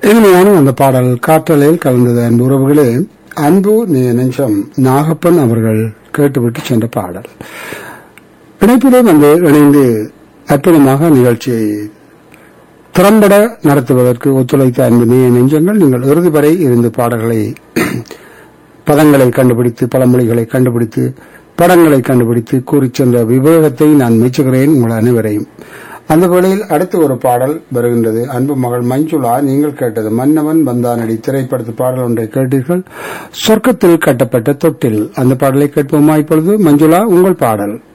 இனிமையான அந்த பாடல் காற்றலையில் கலந்தது அன்பு உறவுகளே அன்பு நீ நெஞ்சம் நாகப்பன் அவர்கள் கேட்டுவிட்டு சென்ற பாடல் இணைப்பிலே வந்து இணைந்து அற்புதமாக நிகழ்ச்சியை திறம்பட நடத்துவதற்கு ஒத்துழைத்த அன்பு நீ நெஞ்சங்கள் நீங்கள் இறுதி வரை இருந்து பாடல்களை பதங்களை கண்டுபிடித்து பழமொழிகளை கண்டுபிடித்து படங்களை கண்டுபிடித்து கூறிச் சென்ற விவேகத்தை நான் மெச்சுகிறேன் உங்கள் அனைவரையும் அந்த வேளையில் அடுத்து ஒரு பாடல் வருகின்றது அன்பு மகள் மஞ்சுளா நீங்கள் கேட்டது மன்னவன் வந்தானடி திரைப்படத்து பாடல் ஒன்றை கேட்டீர்கள் சொர்க்கத்தில் கட்டப்பட்ட தொட்டில் அந்த பாடலை கேட்போமா இப்பொழுது மஞ்சுளா உங்கள் பாடல்